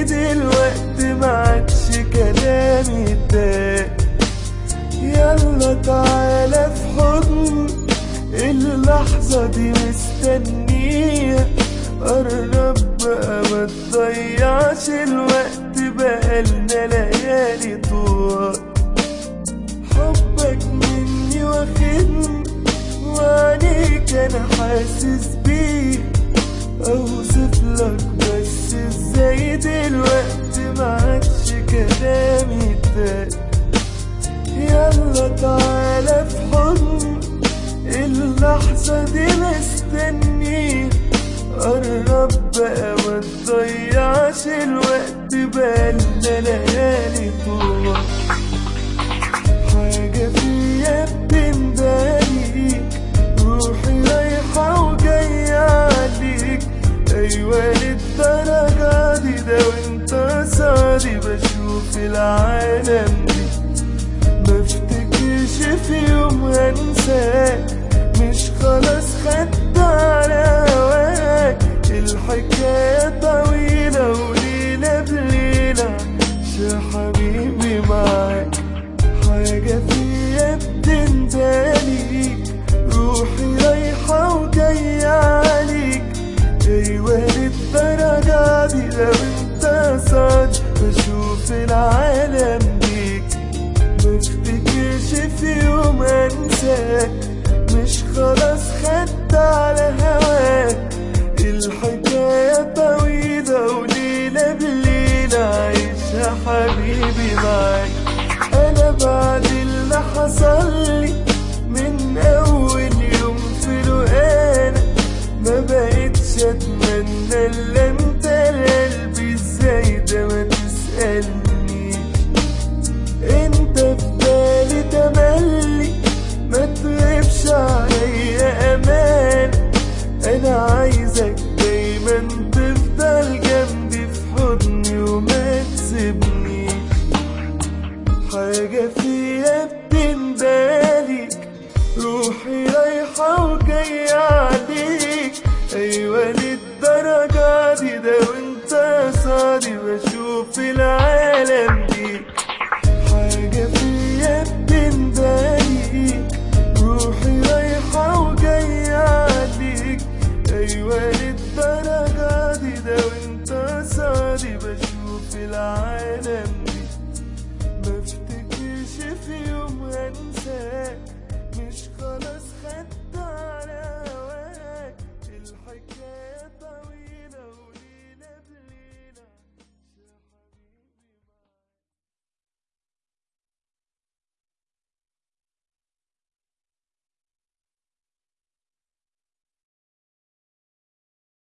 دلوقتي ما عادش كلامي ده يلا تعالى في حضن اللحظة دي مستنية قرب بقى ما تضيعش الوقت بقالنا ليالي طوال حبك مني واخدني وعليك انا حاسس بيه اوصف لك بس ازاي دلوقتي ما عادش كلامي ده يلا تعالى في حضن اللحظة دي مستنيه قرب بقى ما تضيعش الوقت بقالنا ليالي طول حاجة فيا بتنداليك روحي رايحة وجاية عليك أيوة للدرجة دي ده وانت صادي بشوف العالم دي مفتكرش في يوم هنساك مش خلاص خدت على هواك الحكاية طويلة وليلة بليلة يا حبيبي معاك حاجة فيا بتنداليك روحي رايحة وجاية عليك أيوة للدرجة دي لو انت صاد بشوف العالم بيك مفتكرش في يوم انساك مش خلاص خدت على هواك الحكاية طويلة وليلة بليلة عايشة حبيبي معاك أنا بعد اللي حصل لي من أول يوم في لقانا ما بقتش أتمنى إلا أنت لقلبي إزاي ده ما تسألنيش انت في بالي تملي ما تغيبش عليا امان انا عايزك دايما تفضل جنبي في حضني وما تسيبنيش حاجة فيها بتنداليك روحي رايحة وجاية عليك أيوة للدرجة دي ده وانت صادي بشوف العالم بيك حاجة فيا بتنداليك روحي رايحة وجاية عليك أيوة للدرجة دي ده وانت صادي بشوف العالم